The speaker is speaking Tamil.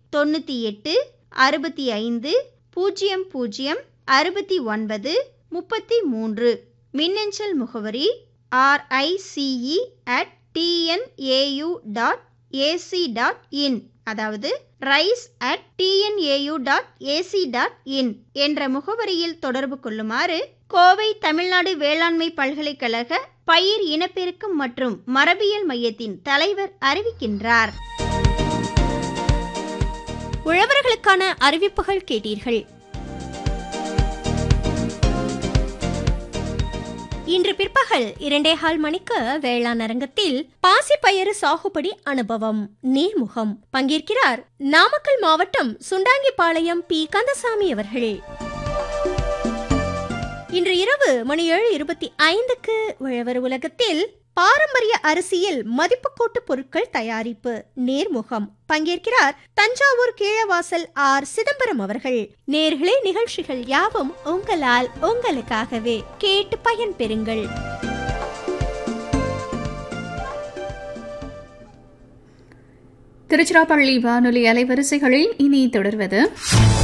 தொண்ணூற்றி எட்டு அறுபத்தி ஐந்து பூஜ்ஜியம் பூஜ்ஜியம் அறுபத்தி ஒன்பது முப்பத்தி மூன்று மின்னஞ்சல் முகவரி R I C E at TNAU dot AC dot in அதாவது rice at TNAU dot AC dot in என்ற முகவரியில் தொடர்பு கொள்ளுமாறு கோவை தமிழ்நாடு வேளாண்மை பல்கலைக்கழக பயிர் இனப்பெருக்கம் மற்றும் மரபியல் மையத்தின் தலைவர் அறிவிக்கின்றார் உழவர்களுக்கான அறிவிப்புகள் கேட்டீர்கள் இன்று பிற்பகல் இரண்டேகால் மணிக்கு வேளாண் அரங்கத்தில் பாசிப்பயிறு சாகுபடி அனுபவம் நீர்முகம் பங்கேற்கிறார் நாமக்கல் மாவட்டம் சுண்டாங்கிப்பாளையம் பி கந்தசாமி அவர்கள் இன்று இரவு மணி ஏழு இருபத்தி ஐந்துக்கு உழவர் உலகத்தில் பாரம்பரிய அரிசியில் மதிப்புக்கூட்டு பொருட்கள் தயாரிப்பு நேர்முகம் பங்கேற்கிறார் தஞ்சாவூர் கீழவாசல் ஆர் சிதம்பரம் அவர்கள் நேர்களே நிகழ்ச்சிகள் யாவும் உங்களால் உங்களுக்காகவே கேட்டு பயன்பெறுங்கள் திருச்சிராப்பள்ளி வானொலி அலைவரிசைகளில் இனி தொடர்வது